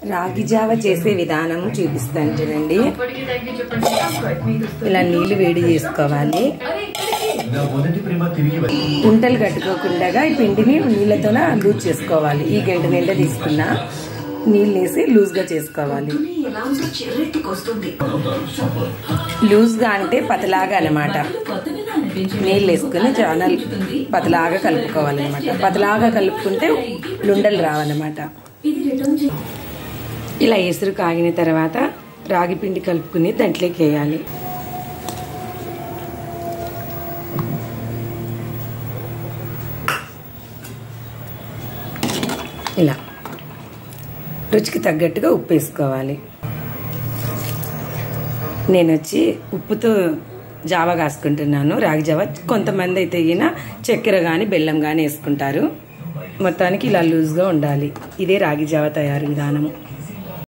రాగి జావ చేసే విధానం చూపిస్తాను చూడండి ఇలా నీళ్లు వేడి చేసుకోవాలి నా మొదటి ప్రేమ తిరిగి వచ్చి ఉంటలు కట్టుకోకుండా ఈ పిండిని నీళ్ళతోనే లూజ్ చేసుకోవాలి ఈ గంట నిండా తీసుకున్న నీళ్ళు వేసి లూజ్గా చేసుకోవాలి ఎలా ఉందో చెర్రెత్తుకొస్తుంది లూజ్గా అంటే పతలాగా అనమాట కొత్తగా అనిపించింది నీళ్ళు వేసుకుని చాలా పతలాగా కలుపుకోవాలన్నమాట పతలాగా కలుపుకుంటే లుండలు రావన్నమాట ఇది రిటర్న్ చే ఇలా ఎసురు కాగిన తర్వాత రాగి పిండి కలుపుకుని దాంట్లోకి వేయాలి ఇలా రుచికి తగ్గట్టుగా ఉప్పు వేసుకోవాలి నేను వచ్చి ఉప్పుతో జావ కాసుకుంటున్నాను రాగి జావ కొంతమంది అయితే ఈయన చక్కెర కానీ బెల్లం కానీ వేసుకుంటారు మొత్తానికి ఇలా లూజ్గా ఉండాలి ఇదే రాగి జావ తయారు విధానము